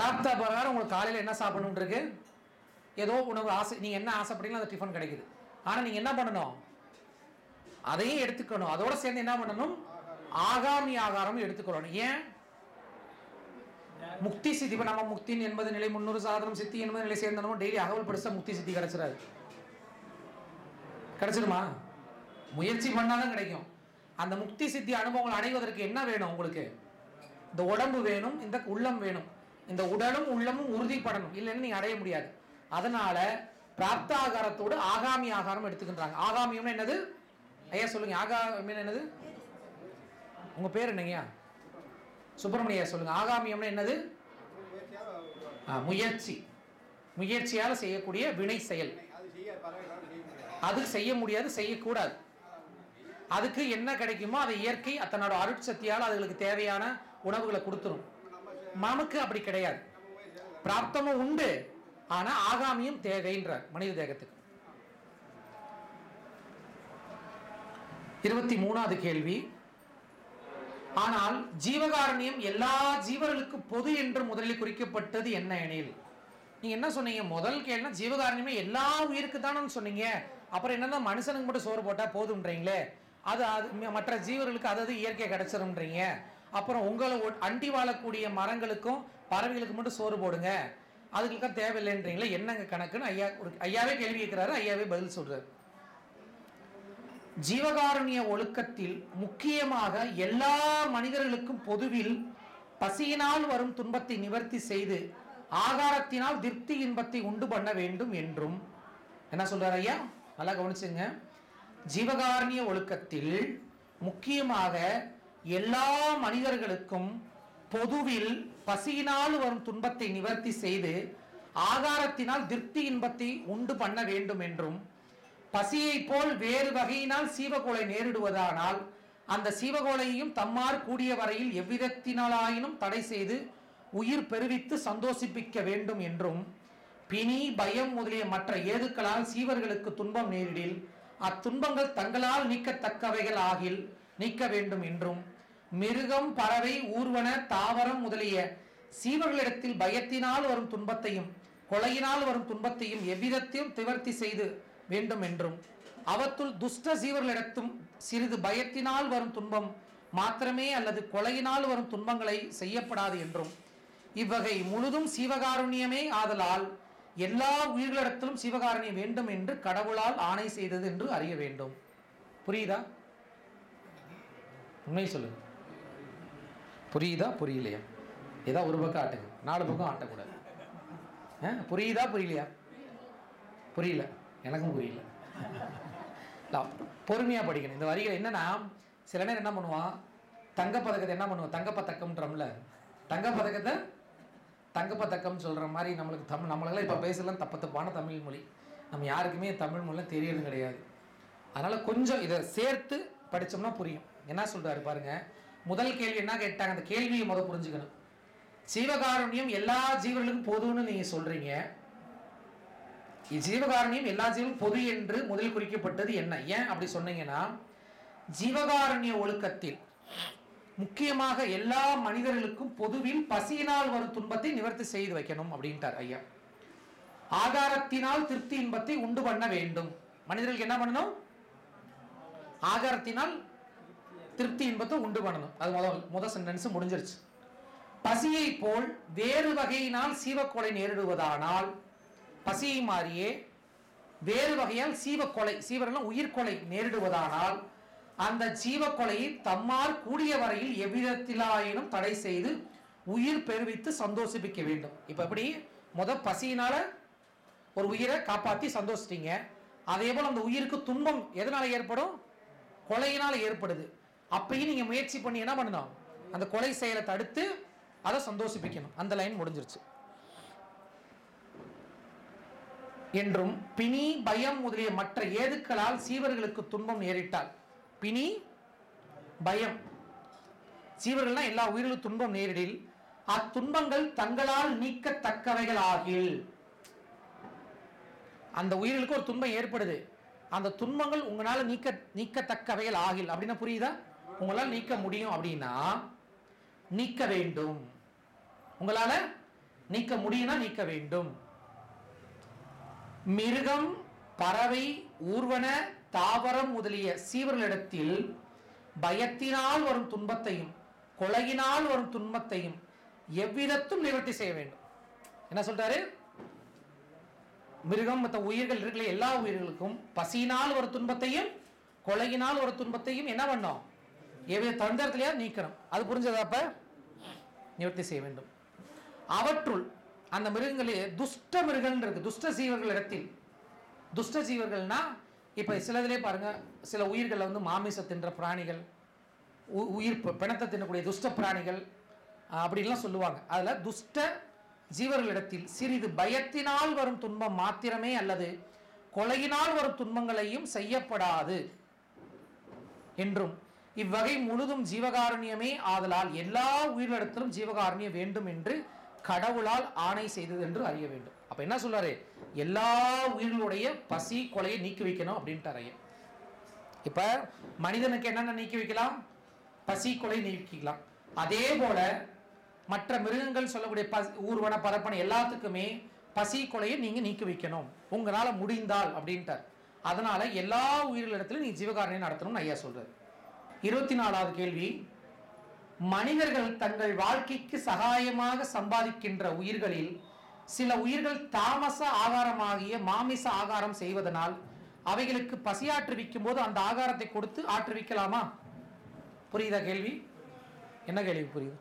பிராப்த பிரகாரம் உங்களுக்கு காலையில் என்ன சாப்பிடணும் இருக்கு ஏதோ உணவு ஆசை நீங்கள் என்ன ஆசைப்படுறீங்களோ அந்த டிஃபன் கிடைக்குது ஆனால் நீங்கள் என்ன பண்ணணும் அதையும் எடுத்துக்கணும் அதோட சேர்ந்து என்ன பண்ணணும் ஆகாமி ஆகாரம் எடுத்துக்கணும் ஏன் முக்தி சித்தி இப்போ நம்ம முக்தின் எண்பது நிலை முன்னூறு சாதனம் சித்தி எண்பது நிலை சேர்ந்தனமோ டெய்லி அகவல் படிச்சா முக்தி சித்தி கிடைச்சிடாது கிடைச்சிடுமா முயற்சி பண்ணாதான் கிடைக்கும் அந்த முக்தி சித்தி அனுபவங்கள் அடைவதற்கு என்ன வேணும் உங்களுக்கு இந்த உடம்பு வேணும் இந்த உள்ளம் வேணும் இந்த உடலும் உள்ளமும் உறுதிப்படணும் இல்லைன்னு நீங்க அடைய முடியாது அதனால பிராப்த ஆகாரத்தோடு ஆகாமி ஆகாரம் எடுத்துக்கின்றாங்க ஆகாமியம்னா என்னது ஐயா சொல்லுங்க ஆகாமியம் என்னது உங்க பேர் என்னங்கய்யா சுப்பிரமணியா சொல்லுங்க ஆகாமியம்னா என்னது ஆ, முயற்சி முயற்சியால் செய்யக்கூடிய வினை செயல் அது செய்ய பறவைகளால் செய்ய முடியாது அது செய்ய முடியாது செய்யக்கூடாது அதுக்கு என்ன கிடைக்குமோ அதை இயற்கை அத்தனோட அருட்சக்தியால் அதுகளுக்கு தேவையான உணவுகளை கொடுத்துரும் நமக்கு அப்படி கிடையாது பிராப்தமும் உண்டு ஆனா ஆகாமியும் தேவைன்றார் மனித தேகத்துக்கு இருபத்தி மூணாவது கேள்வி ஆனால் ஜீவகாரண்யம் எல்லா ஜீவர்களுக்கும் பொது என்று முதலில் குறிக்கப்பட்டது என்ன எனில் நீங்க என்ன சொன்னீங்க முதல் கேள்வினா ஜீவகாரண்யமே எல்லா உயிருக்கு தானே சொன்னீங்க அப்புறம் என்னன்னா மனுஷனுக்கு மட்டும் சோறு போட்டா போதும்ன்றீங்களே அது அது ம- மற்ற ஜீவர்களுக்கு அது அது இயற்கை கிடைச்சிரும்ன்றீங்க அப்புறம் உங்களை ஒ- அண்டி வாழக்கூடிய மரங்களுக்கும் பறவைகளுக்கு மட்டும் சோறு போடுங்க அதுகளுக்கு தேவையில்லைன்றீங்களே என்னங்க கணக்குன்னு ஐயா ஒரு ஐயாவே கேள்வி கேட்கிறாரு ஐயாவே பதில் சொல்றாரு ஜீவகாருண்ய ஒழுக்கத்தில் முக்கியமாக எல்லா மனிதர்களுக்கும் பொதுவில் பசியினால் வரும் துன்பத்தை நிவர்த்தி செய்து ஆகாரத்தினால் திருப்தி இன்பத்தை உண்டு பண்ண வேண்டும் என்றும் என்ன சொல்றாரு ஐயா நல்லா கவனிச்சுங்க ஜீவகாருண்ய ஒழுக்கத்தில் முக்கியமாக எல்லா மனிதர்களுக்கும் பொதுவில் பசியினால் வரும் துன்பத்தை நிவர்த்தி செய்து ஆகாரத்தினால் திருப்தி இன்பத்தை உண்டு பண்ண வேண்டும் என்றும் பசியை போல் வேறு வகையினால் சீவகோளை நேரிடுவதானால் அந்த சீவகோளையும் தம்மார் கூடிய வரையில் எவ்விதத்தினாலாயினும் தடை செய்து உயிர் பெருவித்து சந்தோஷிப்பிக்க வேண்டும் என்றும் பிணி பயம் முதலிய மற்ற ஏதுக்களால் சீவர்களுக்கு துன்பம் நேரிடில் அத்துன்பங்கள் தங்களால் நீக்கத்தக்கவைகள் ஆகில் நீக்க வேண்டும் என்றும் மிருகம் பறவை ஊர்வன தாவரம் முதலிய சீவர்களிடத்தில் பயத்தினால் வரும் துன்பத்தையும் கொலையினால் வரும் துன்பத்தையும் எவ்விதத்தையும் திவர்த்தி செய்து வேண்டும் என்றும் அவத்துள் துஷ்ட சீவர்களிடத்தும் சிறிது பயத்தினால் வரும் துன்பம் மாத்திரமே அல்லது கொலையினால் வரும் துன்பங்களை செய்யப்படாது என்றும் இவ்வகை முழுதும் சீவகாருண்யமே ஆதலால் எல்லா உயிர்களிடத்திலும் சிவகாரணியம் வேண்டும் என்று கடவுளால் ஆணை செய்தது என்று அறிய வேண்டும் புரியுதா உண்மை சொல்லுங்க புரியுதா புரியலையா ஏதோ ஒரு பக்கம் ஆட்டுங்க நாலு பக்கம் ஆட்டக்கூடாது ஆ, புரியுதா புரியலையா புரியல எனக்கும் புரியல பொறுமையாக படிக்கணும் இந்த வரிகள் என்னன்னா சில நேரம் என்ன பண்ணுவான் தங்கப்பதக்கத்தை என்ன பண்ணுவான் தங்கப்பதக்கம்ன்றோம்ல தங்கப்பதக்கத்தை தங்கப்பதக்கம் சொல்கிற மாதிரி நம்மளுக்கு தமிழ் நம்மளெல்லாம் இப்போ பேசலாம் தப்பு தப்பான தமிழ் மொழி நம்ம யாருக்குமே தமிழ் மொழிலாம் தெரியறது கிடையாது அதனால் கொஞ்சம் இதை சேர்த்து படிச்சோம்னா புரியும் என்ன சொல்றாரு பாருங்க முதல் கேள்வி என்ன கேட்டாங்க அந்த கேள்வியை முத புரிஞ்சுக்கணும் ஜீவகாருண்யம் எல்லா ஜீவர்களுக்கும் பொதுன்னு நீங்க சொல்றீங்க ஜீவகாருண்யம் எல்லா ஜீவனும் பொது என்று முதலில் குறிக்கப்பட்டது என்ன ஏன் அப்படி சொன்னீங்கன்னா ஜீவகாருண்ய ஒழுக்கத்தில் முக்கியமாக எல்லா மனிதர்களுக்கும் பொதுவில் பசியினால் வரும் துன்பத்தை நிவர்த்தி செய்து வைக்கணும் அப்படின்ட்டார் ஐயா ஆகாரத்தினால் திருப்தி இன்பத்தை உண்டு பண்ண வேண்டும் மனிதர்களுக்கு என்ன பண்ணணும் ஆகாரத்தினால் திருப்தி இன்பத்தை உண்டு பண்ணணும் அது முதல் முதல் சென்டென்ஸ் முடிஞ்சிருச்சு பசியை போல் வேறு வகையினால் சீவக்கொலை நேரிடுவதானால் பசியை மாறியே வேறு வகையால் சீவக்கொலை சீவரெல்லாம் உயிர்கொலை நேரிடுவதானால் அந்த ஜீவக்கொலையை தம்மால் கூடிய வரையில் எவ்விதத்திலாயினும் தடை செய்து உயிர் பெருவித்து சந்தோஷிப்பிக்க வேண்டும் இப்ப எப்படி முத பசியினால ஒரு உயிரை காப்பாத்தி சந்தோஷிட்டீங்க அதே போல் அந்த உயிருக்கு துன்பம் எதனால ஏற்படும் கொலையினால ஏற்படுது அப்பயும் நீங்க முயற்சி பண்ணி என்ன பண்ணணும் அந்த கொலை செயலை தடுத்து அதை சந்தோஷிப்பிக்கணும் அந்த லைன் முடிஞ்சிருச்சு என்றும் பிணி பயம் முதலிய மற்ற ஏதுக்களால் சீவர்களுக்கு துன்பம் நேரிட்டால் பிணி பயம் சீவர்கள்னா எல்லா உயிர்களுக்கும் துன்பம் நேரிடில் அத்துன்பங்கள் தங்களால் நீக்கத்தக்கவைகள் ஆகில் அந்த உயிர்களுக்கு ஒரு துன்பம் ஏற்படுது அந்த துன்பங்கள் உங்களால நீக்க நீக்கத்தக்கவைகள் ஆகில் அப்படின்னா புரியுதா உங்களால் நீக்க முடியும் அப்படின்னா நீக்க வேண்டும் உங்களால நீக்க முடியும்னா நீக்க வேண்டும் மிருகம் பறவை ஊர்வன தாவரம் முதலிய சீவர்களிடத்தில் பயத்தினால் வரும் துன்பத்தையும் கொலையினால் வரும் துன்பத்தையும் எவ்விதத்தும் நிவர்த்தி செய்ய வேண்டும் என்ன சொல்றாரு மிருகம் மற்ற உயிர்கள் இருக்கிற எல்லா உயிர்களுக்கும் பசியினால் ஒரு துன்பத்தையும் கொலையினால் ஒரு துன்பத்தையும் என்ன பண்ணோம் எவ்வித தந்திரத்திலேயே நீக்கணும் அது புரிஞ்சதா அப்ப நிவர்த்தி செய்ய வேண்டும் அவற்றுள் அந்த மிருகங்களே துஷ்ட மிருகங்கள் இருக்கு துஷ்ட சீவர்கள் இடத்தில் துஷ்ட ஜீவர்கள்னா இப்ப சிலதிலே பாருங்க சில உயிர்களை வந்து மாமிச தின்ற பிராணிகள் உ- உயிர் பி- பிணத்தை தின்னக்கூடிய துஷ்ட பிராணிகள் அஹ், அப்படின்லாம் சொல்லுவாங்க அதுல துஷ்ட ஜீவர்களிடத்தில் சிறிது பயத்தினால் வரும் துன்பம் மாத்திரமே அல்லது கொலையினால் வரும் துன்பங்களையும் செய்யப்படாது என்றும் இவ்வகை முழுதும் ஜீவகாருண்யமே ஆதலால் எல்லா உயிரிடத்திலும் ஜீவகாருண்யம் வேண்டும் என்று கடவுளால் ஆணை செய்தது என்று அறிய வேண்டும் அப்ப என்ன சொல்றாரு எல்லா உயிர்களுடைய பசி கொலையை நீக்கி வைக்கணும் அப்படின்ட்டு ஐயா இப்ப மனிதனுக்கு என்னென்ன நீக்கி வைக்கலாம் பசி கொலை நீக்கிக்கலாம் அதே போல மற்ற மிருகங்கள் சொல்லக்கூடிய பசி ஊர்வன பரப்பன எல்லாத்துக்குமே பசி கொலையை நீங்க நீக்கி வைக்கணும் உங்களால முடிந்தால் அப்படின்ட்டார் அதனால எல்லா உயிர்களிடத்திலும் நீ ஜீவகாரணியை நடத்தணும்னு ஐயா சொல்றாரு இருபத்தி நாலாவது கேள்வி மனிதர்கள் தங்கள் வாழ்க்கைக்கு சகாயமாக சம்பாதிக்கின்ற உயிர்களில் சில உயிர்கள் தாமச ஆகாரமாகிய மாமிச ஆகாரம் செய்வதனால் அவைகளுக்கு பசியாற்றுவிக்கும் போது அந்த ஆகாரத்தை கொடுத்து ஆற்றுவிக்கலாமா புரியுதா கேள்வி என்ன கேள்வி புரியுது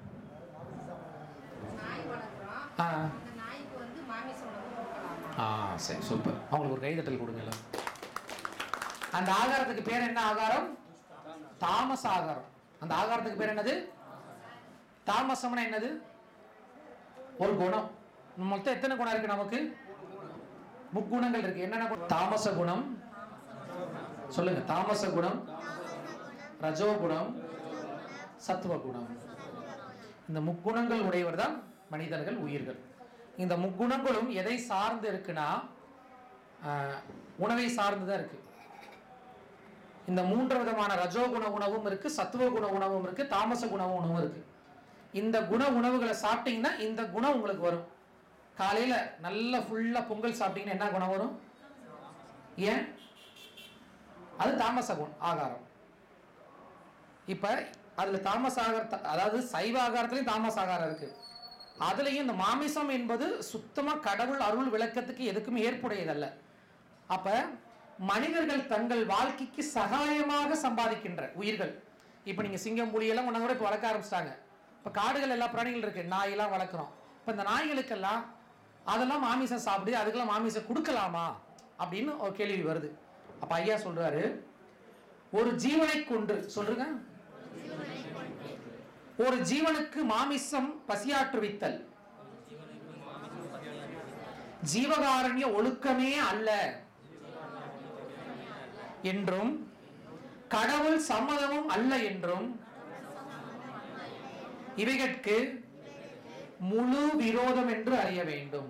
நாய் வளர்க்குறோம் ஆ அந்த நாய்க்கு வந்து மாமிச உணவு கொடுக்கலாமா ஆ சரி சூப்பர் அவங்களுக்கு ஒரு கைதட்டல் கொடுங்க எல்லாம். அந்த ஆகாரத்துக்கு பேர் என்ன ஆகாரம் தாமச ஆகாரம் அந்த ஆகாரத்துக்கு பேர் என்னது தாமசம்னா என்னது ஒரு குணம் மொத்தம் எத்தனை குணம் இருக்கு நமக்கு முக்குணங்கள் இருக்கு என்னென்ன குணம்? தாமச குணம் சொல்லுங்க தாமச குணம் ரஜோ குணம் சத்துவ குணம் இந்த முக்குணங்கள் உடையவர் தான் மனிதர்கள் உயிர்கள் இந்த முக்குணங்களும் எதை சார்ந்து இருக்குன்னா ஆஹ், உணவை சார்ந்து தான் இருக்கு இந்த மூன்று விதமான ரஜோகுண உணவும் இருக்கு சத்துவ குண உணவும் இருக்கு தாமச குண உணவும் இருக்கு இந்த குண உணவுகளை சாப்பிட்டீங்கன்னா இந்த குணம் உங்களுக்கு வரும் காலையில நல்ல ஃபுல்லா பொங்கல் சாப்பிட்டீங்கன்னா என்ன குணம் வரும் ஏன் அது தாமச குணம் ஆகாரம் இப்ப அதுல தாமச ஆகார அதாவது சைவ ஆகாரத்திலையும் தாமச ஆகாரம் இருக்கு அதுலயும் இந்த மாமிசம் என்பது சுத்தமா கடவுள் அருள் விளக்கத்துக்கு எதுக்குமே ஏற்புடையதல்ல அப்ப மனிதர்கள் தங்கள் வாழ்க்கைக்கு சகாயமாக சம்பாதிக்கின்ற உயிர்கள் இப்ப நீங்க சிங்கம் புலி எல்லாம் உன்ன கூட இப்ப வளர்க்க ஆரம்பிச்சிட்டாங்க இப்ப காடுகள் எல்லா பிராணிகள் இருக்கு நாயெல்லாம் வளர்க்குறோம் இப்ப இந்த நாய்களுக்கெல்லாம் அதெல்லாம் மாமிசம் சாப்பிடு அதுக்கெல்லாம் மாமிசம் கொடுக்கலாமா அப்படின்னு ஒரு கேள்வி வருது அப்ப ஐயா சொல்றாரு ஒரு ஜீவனை கொண்டு சொல்லுங்க ஒரு ஜீவனுக்கு மாமிசம் பசியாற்றுவித்தல் ஜீவகாரண்ய ஒழுக்கமே அல்ல என்றும் கடவுள் சம்மதமும் அல்ல என்றும் இவைகட்கு முழு விரோதம் என்று அறிய வேண்டும்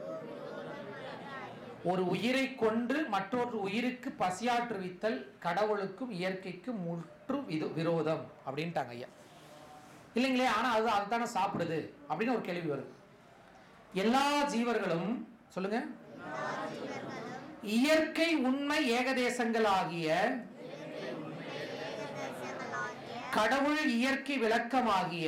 ஒரு உயிரை கொண்டு மற்றொரு உயிருக்கு பசியாற்றுவித்தல் கடவுளுக்கும் இயற்கைக்கும் முற்று விது- விரோதம் அப்படின்ட்டாங்க ஐயா இல்லைங்களே ஆனா அது அதுதானே சாப்பிடுது அப்படின்னு ஒரு கேள்வி வருது எல்லா ஜீவர்களும் சொல்லுங்க இயற்கை உண்மை ஏகதேசங்களாகிய கடவுள் இயற்கை விளக்கமாகிய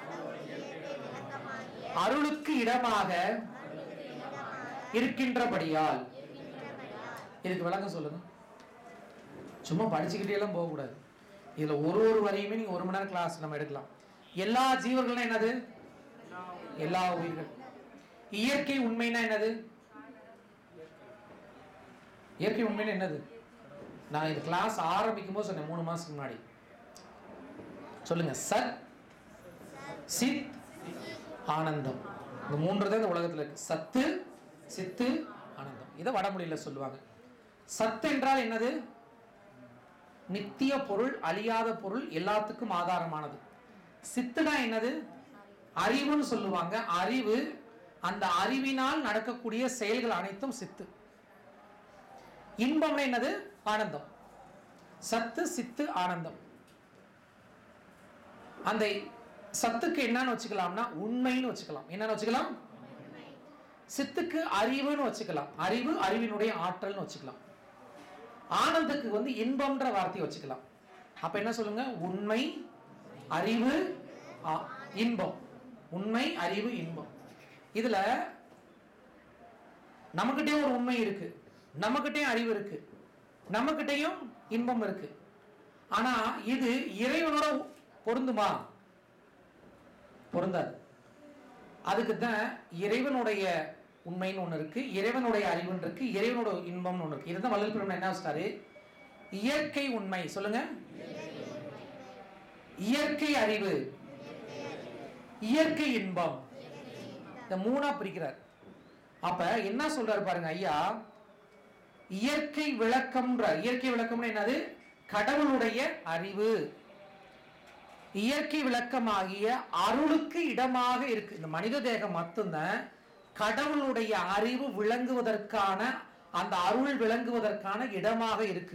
அருளுக்கு இடமாக இருக்கின்றபடியால் இதுக்கு விளக்கம் சொல்லுங்க சும்மா படிச்சுக்கிட்டே எல்லாம் போகக்கூடாது இதுல ஒரு ஒரு வரையுமே நீங்க ஒரு மணி நேரம் கிளாஸ் நம்ம எடுக்கலாம் எல்லா ஜீவர்களும் என்னது எல்லா உயிர்கள் இயற்கை உண்மைனா என்னது இயற்கை உண்மைனா என்னது நான் இந்த கிளாஸ் ஆரம்பிக்கும் போது சொன்னேன் மூணு மாசத்துக்கு முன்னாடி சொல்லுங்க சத் சித் ஆனந்தம் இந்த மூன்று தான் இந்த உலகத்துல இருக்கு சத்து சித்து ஆனந்தம் இதை வடமொழியில சொல்லுவாங்க சத்து என்றால் என்னது நித்திய பொருள் அழியாத பொருள் எல்லாத்துக்கும் ஆதாரமானது சித்துனா என்னது அறிவுன்னு சொல்லுவாங்க அறிவு அந்த அறிவினால் நடக்கக்கூடிய செயல்கள் அனைத்தும் சித்து இன்பம்னா என்னது ஆனந்தம் சத்து சித்து ஆனந்தம் அந்த சத்துக்கு என்னன்னு வச்சுக்கலாம்னா உண்மைன்னு வச்சுக்கலாம் என்னன்னு வச்சுக்கலாம் சித்துக்கு அறிவுன்னு வச்சுக்கலாம் அறிவு அறிவினுடைய ஆற்றல்னு வச்சுக்கலாம் ஆனந்துக்கு வந்து இன்பம்ன்ற வார்த்தையை வச்சுக்கலாம் அப்ப என்ன சொல்லுங்க உண்மை அறிவு ஆ- இன்பம் உண்மை அறிவு இன்பம் இதுல நம்மகிட்டயும் ஒரு உண்மை இருக்கு நம்மகிட்டயும் அறிவு இருக்கு நம்மகிட்டயும் இன்பம் இருக்கு ஆனா இது இறைவனோட பொருந்துமா பொருந்தாது அதுக்கு தான் இறைவனுடைய உண்மைன்னு ஒன்று இருக்கு இறைவனுடைய அறிவுன்னு இருக்கு இறைவனோட இன்பம்னு ஒன்று இருக்கு இதுதான் வள்ளல் பெருமான் என்ன வச்சிட்டாரு இயற்கை உண்மை சொல்லுங்க இயற்கை அறிவு இயற்கை இன்பம் இந்த மூணா பிரிக்கிறார் அப்ப என்ன சொல்றாரு பாருங்க ஐயா இயற்கை விளக்கம்ன்ற இயற்கை விளக்கம்னா என்னது கடவுளுடைய அறிவு இயற்கை விளக்கமாகிய அருளுக்கு இடமாக இருக்கு இந்த மனித தேகம் மட்டும்தான் கடவுளுடைய அறிவு விளங்குவதற்கான அந்த அருள் விளங்குவதற்கான இடமாக இருக்கு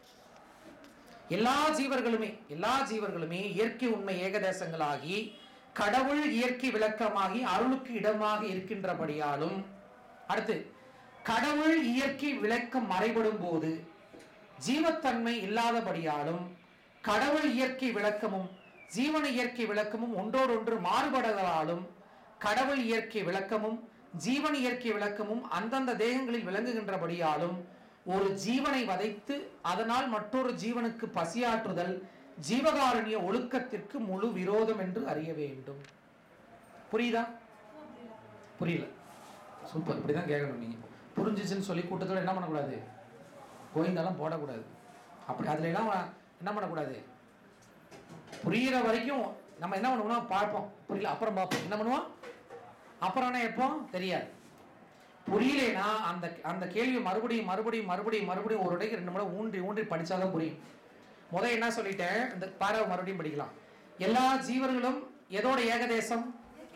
எல்லா ஜீவர்களுமே எல்லா ஜீவர்களுமே இயற்கை உண்மை ஏகதேசங்களாகி கடவுள் இயற்கை விளக்கமாகி அருளுக்கு இடமாக இருக்கின்றபடியாலும் அடுத்து கடவுள் இயற்கை விளக்கம் மறைபடும் போது ஜீவத்தன்மை இல்லாதபடியாலும் கடவுள் இயற்கை விளக்கமும் ஜீவன இயற்கை விளக்கமும் ஒன்றோடொன்று மாறுபடுவதாலும் கடவுள் இயற்கை விளக்கமும் ஜீவன் இயற்கை விளக்கமும் அந்தந்த தேகங்களில் விளங்குகின்றபடியாலும் ஒரு ஜீவனை வதைத்து அதனால் மற்றொரு ஜீவனுக்கு பசியாற்றுதல் ஜீவகாருண்ய ஒழுக்கத்திற்கு முழு விரோதம் என்று அறிய வேண்டும் புரியுதா புரியல சூப்பர் இப்படிதான் கேட்கணும் நீங்க புரிஞ்சிச்சுன்னு சொல்லி கூட்டத்தோட என்ன பண்ணக்கூடாது கோவிந்தாலாம் போடக்கூடாது அப்படி அதுல எல்லாம் என்ன பண்ணக்கூடாது புரியிற வரைக்கும் நம்ம என்ன பண்ணுவோம் பார்ப்போம் புரியல அப்புறம் பார்ப்போம் என்ன பண்ணுவோம் அப்புறம் என்ன எப்போ தெரியாது புரியலைன்னா அந்த அந்த கேள்வி மறுபடியும் மறுபடியும் மறுபடியும் மறுபடியும் ஒரு இடைக்கு ரெண்டு முறை ஊன்றி ஊன்றி படிச்சாதான் புரியும் முத என்ன சொல்லிட்டேன் இந்த பாரவை மறுபடியும் படிக்கலாம் எல்லா ஜீவர்களும் எதோட ஏகதேசம்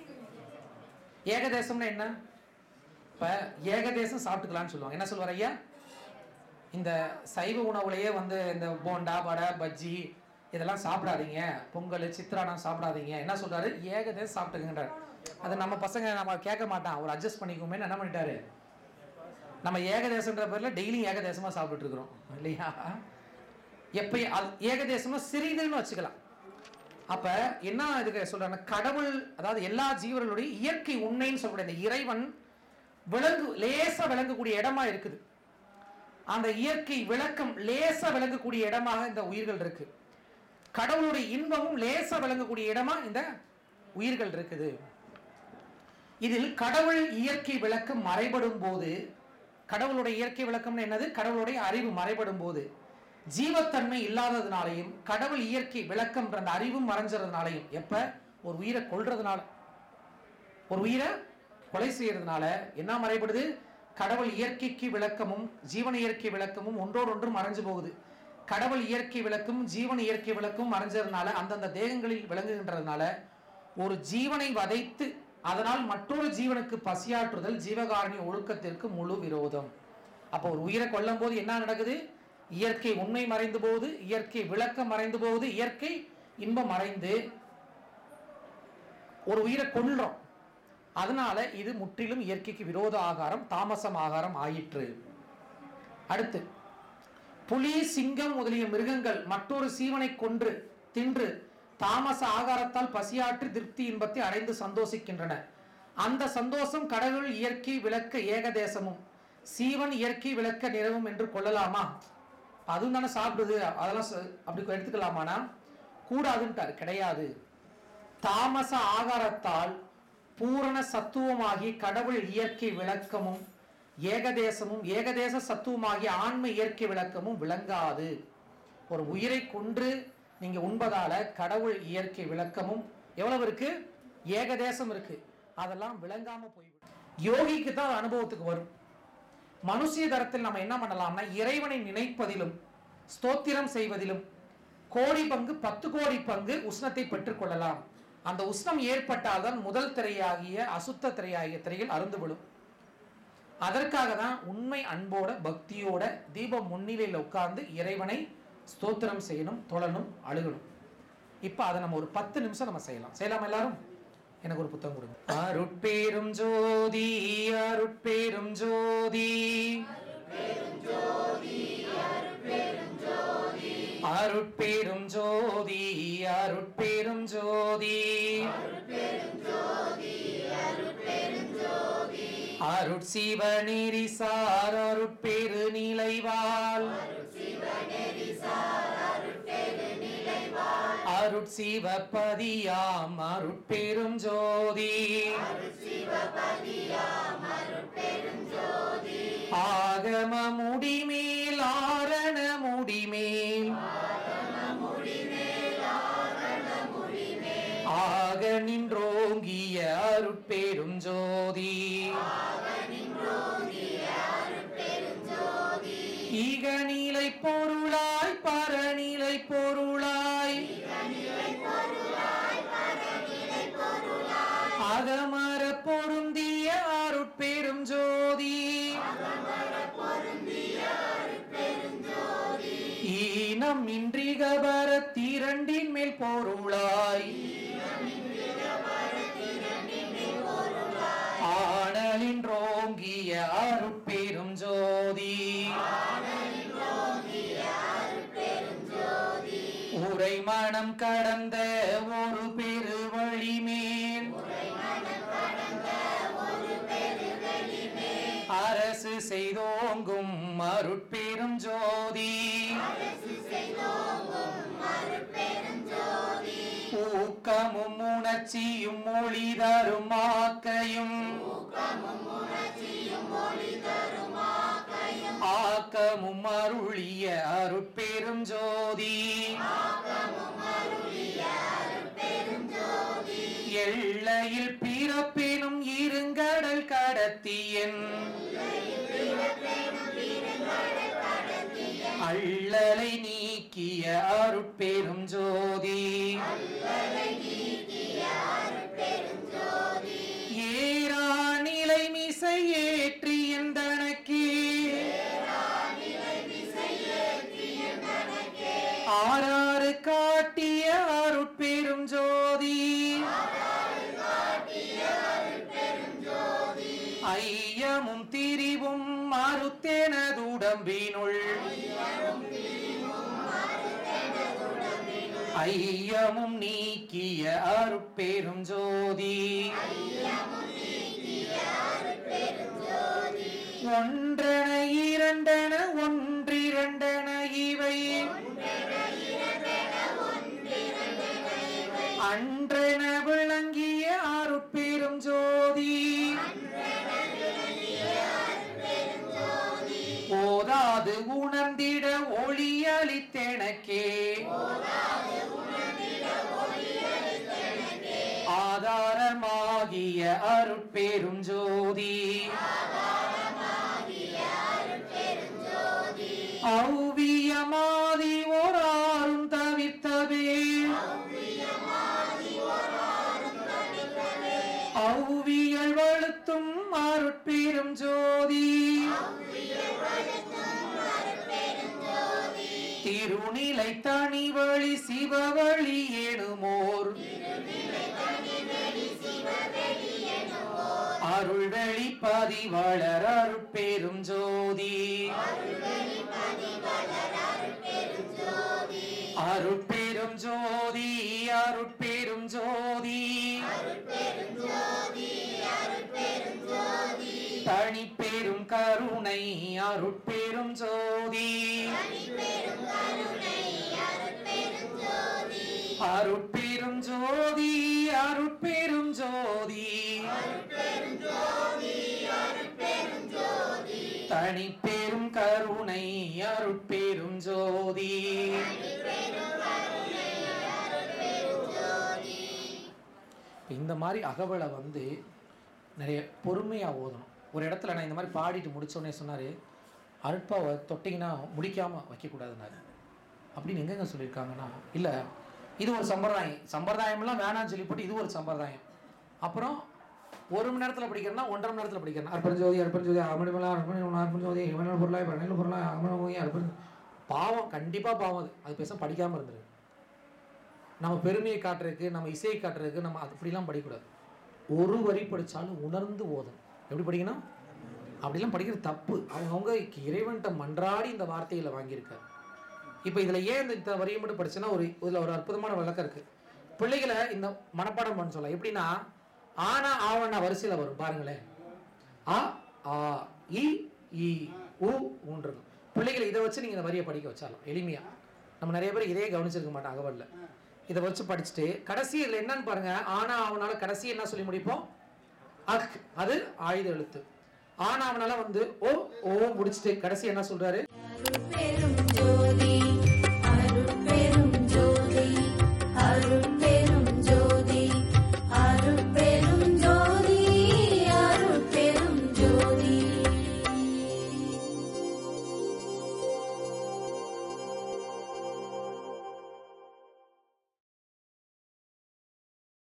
ஏகதேசம்னா என்ன இப்ப ஏகதேசம் சாப்பிட்டுக்கலாம்னு சொல்லுவாங்க என்ன சொல்லுவார் ஐயா இந்த சைவ உணவுலயே வந்து இந்த போண்டா வடை பஜ்ஜி இதெல்லாம் சாப்பிடாதீங்க பொங்கல் சித்திரானம் சாப்பிடாதீங்க என்ன சொல்றாரு ஏகதேசம் சாப்பிட்டுக்கன்றார் அது நம்ம பசங்க நம்ம கேட்க மாட்டான் அவர் அட்ஜஸ்ட் பண்ணிக்குமே என்ன பண்ணிட்டாரு நம்ம ஏகதேசன்ற பேர்ல டெய்லியும் ஏகதேசமா சாப்பிட்டுட்டு இருக்கிறோம் இல்லையா எப்ப அது ஏகதேசம்னா சிறிதுன்னு வச்சுக்கலாம் அப்ப என்ன இதுக்கு சொல்றாங்க கடவுள் அதாவது எல்லா ஜீவர்களுடைய இயற்கை உண்மைன்னு சொல்லக்கூடிய இந்த இறைவன் விளங்கு லேசா விளங்கக்கூடிய இடமா இருக்குது அந்த இயற்கை விளக்கம் லேசா விளங்கக்கூடிய இடமாக இந்த உயிர்கள் இருக்கு கடவுளுடைய இன்பமும் லேசா விளங்கக்கூடிய இடமா இந்த உயிர்கள் இருக்குது இதில் கடவுள் இயற்கை விளக்கம் மறைபடும் போது கடவுளுடைய இயற்கை விளக்கம்னு என்னது கடவுளுடைய அறிவு மறைபடும் போது ஜீவத்தன்மை இல்லாததுனாலையும் கடவுள் இயற்கை விளக்கம் அந்த அறிவும் மறைஞ்சதுனாலையும் எப்ப ஒரு உயிரை கொல்றதுனால ஒரு உயிரை கொலை செய்யறதுனால என்ன மறைபடுது கடவுள் இயற்கைக்கு விளக்கமும் ஜீவன இயற்கை விளக்கமும் ஒன்றோடொன்று மறைஞ்சு போகுது கடவுள் இயற்கை விளக்கும் ஜீவன இயற்கை விளக்கும் மறைஞ்சதுனால அந்தந்த தேகங்களில் விளங்குகின்றதுனால ஒரு ஜீவனை வதைத்து அதனால் மற்றொரு ஜீவனுக்கு பசியாற்றுதல் ஜீவகாரணி ஒழுக்கத்திற்கு முழு விரோதம் அப்போ ஒரு உயிரை கொல்லும் போது என்ன நடக்குது இயற்கை உண்மை மறைந்து போகுது இயற்கை விளக்கம் மறைந்து போகுது இயற்கை இன்பம் மறைந்து ஒரு உயிரை கொல்றோம் அதனால இது முற்றிலும் இயற்கைக்கு விரோத ஆகாரம் தாமசம் ஆகாரம் ஆயிற்று அடுத்து புலி சிங்கம் முதலிய மிருகங்கள் மற்றொரு சீவனை கொன்று தின்று தாமச ஆகாரத்தால் பசியாற்றி திருப்தி இன்பத்தை அடைந்து சந்தோஷிக்கின்றன அந்த சந்தோஷம் கடவுள் இயற்கை விளக்க ஏகதேசமும் சீவன் இயற்கை விளக்க நிறவும் என்று கொள்ளலாமா அதுவும் தானே சாப்பிடுது அதெல்லாம் ச- அப்படி எடுத்துக்கலாமானா கூடாதுன்ட்டார் கிடையாது தாமச ஆகாரத்தால் பூரண சத்துவமாகி கடவுள் இயற்கை விளக்கமும் ஏகதேசமும் ஏகதேச சத்துவமாகிய ஆன்ம இயற்கை விளக்கமும் விளங்காது ஒரு உயிரை கொன்று நீங்க உண்பதால கடவுள் இயற்கை விளக்கமும் எவ்வளவு இருக்கு ஏகதேசம் இருக்கு அதெல்லாம் விளங்காம போய்விடும் யோகிக்கு தான் அது அனுபவத்துக்கு வரும் மனுஷிய தரத்தில் நம்ம என்ன பண்ணலாம்னா இறைவனை நினைப்பதிலும் ஸ்தோத்திரம் செய்வதிலும் கோடி பங்கு பத்து கோடி பங்கு உஷ்ணத்தை பெற்றுக்கொள்ளலாம் அந்த உஷ்ணம் ஏற்பட்டால்தான் முதல் திரையாகிய அசுத்த திரையாகிய திரையில் அருந்து விடும் அதற்காக தான் உண்மை அன்போட பக்தியோட தீபம் முன்னிலையில் உட்கார்ந்து இறைவனை ஸ்தோத்திரம் செய்யணும் தொழணும் அழுகணும் இப்போ அதை நம்ம ஒரு பத்து நிமிஷம் நம்ம செய்யலாம் செய்யலாம் எல்லாரும் எனக்கு ஒரு புத்தகம் கொடுங்க அருட்பேரும் ஜோதி அருட்பேரும் ஜோதி அருட்பேரும் ஜோதி அருட்பேரும் ஜோதி அருட்சிவநெறி சார் அருட்பெரு நிலைவாள் அருட்சிவபதியாம் அருட்பெரும் ஜோதி ஆகம முடிமேல் ஆரண முடிமேல் ஆக நின்றோங்கிய அருட்பெரும் ஜோதி ஈகநிலை பொருளாய் பரநிலை பொருளாய் அகமர பொருந்திய அருட்பெரும் ஜோதி ஈனம் இன்றிகபர திரண்டின் மேல் பொருளாய் ஆடலின்றோங்கிய அருட்பெரும் ஜோதி உரை மனம் கடந்த ஒரு பெரு வழிமேல் அரசு செய்தோங்கும் அருட்பெரும் ஜோதி ஊக்கமும் உணர்ச்சியும் மொழி தரும் ஆக்கையும் ஆக்கமும் அருளிய அருட்பெரும் ஜோதி எல்லையில் பிறப்பெனும் இருங்கடல் கடத்தியன் அள்ளலை நீக்கிய அருட்பெரும் ஜோதி ஏரா நிலை மிசை ஏற்றி எந்தனக்கே ஆறாறு காட்டிய அருட்பெரும் ஜோதி ஐயமும் திரிவும் மறுத்தெனதுடம்பினுள் ஐயமும் நீக்கிய அருட்பெரும் ஜோதி ஒன்றென இரண்டென ஒன்றிரண்டென இவை அன்றென விளங்கிய அருட்பெரும் ஜோதி ஓதாது உணர்ந்திட ஒளியளித்தெனக்கே ஆதாரமாகிய அருட்பெரும் ஜோதி ஔவியமாதி ஓராரும் தவித்தவே ஔவியல் வழுத்தும் அருட்பெரும் ஜோதி திருநிலை தனி வழி சிவவழி எனுமோர் அருள்வெளி பதிவளர் அருட்பெரும் ஜோதி அருட்பெரும் ஜோதி அருட்பெரும் ஜோதி தனிப்பெரும் கருணை அருட்பெரும் ஜோதி அருட்பெரும் ஜோதி அருட்பெரும் ஜோதி தனிப்பெரும் கருணை அருட்பெரும் ஜோதி இந்த மாதிரி அகவலை வந்து நிறைய பொறுமையாக ஓதணும் ஒரு இடத்துல நான் இந்த மாதிரி பாடிட்டு முடிச்சோடனே சொன்னார் அருட்பாவை தொட்டிங்கன்னா முடிக்காமல் வைக்கக்கூடாதுன்னாரு அப்படின்னு எங்கெங்க சொல்லியிருக்காங்கன்னா இல்லை இது ஒரு சம்பிரதாயம் சம்பிரதாயம்லாம் வேணாம்னு சொல்லி போட்டு இது ஒரு சம்பிரதாயம் அப்புறம் ஒரு மணி நேரத்தில் படிக்கிறேன்னா ஒன்றரை மணி நேரத்தில் படிக்கிறேன் அர்ப்பண ஜோதி அர்ப்பண ஜோதி அமணிமலா அர்ப்பணி அர்ப்பண ஜோதி இவன பொருளாய் பரணில பொருளாய் அமன ஜோதி அர்ப்பண பாவம் கண்டிப்பாக பாவம் அது அது பேச படிக்காமல் இருந்துரு நம்ம பெருமையை காட்டுறதுக்கு நம்ம இசையை காட்டுறதுக்கு நம்ம அது அப்படிலாம் படிக்கக்கூடாது ஒரு வரி படிச்சாலும் உணர்ந்து ஓதணும் எப்படி படிக்கணும் அப்படிலாம் படிக்கிறது தப்பு அவங்கவுங்க இறைவன்கிட்ட மன்றாடி இந்த வார்த்தைகளை வாங்கியிருக்காரு இப்போ இதில் ஏன் இந்த இந்த வரியை மட்டும் படிச்சேன்னா ஒரு இதில் ஒரு அற்புதமான விளக்கம் இருக்கு பிள்ளைகளை இந்த மனப்பாடம் பண்ண சொல்லலாம் எப்படின்னா ஆனா ஆவணா வரிசையில் வரும் பாருங்களேன் ஆ ஆ இ இ உ ஊன்றது பிள்ளைகளை இதை வச்சு நீங்கள் இந்த வரியை படிக்க வச்சாலும் எளிமையா நம்ம நிறைய பேர் இதே கவனிச்சிருக்க மாட்டாங்க அகவல்ல இதை வச்சு படிச்சுட்டு கடைசி இதில் என்னன்னு பாருங்க ஆனா அவனால கடைசி என்ன சொல்லி முடிப்போம் அக் அது ஆயுத எழுத்து ஆனா அவனால வந்து ஓ ஓ முடிச்சுட்டு கடைசி என்ன சொல்றாரு பெரும் ஜோதி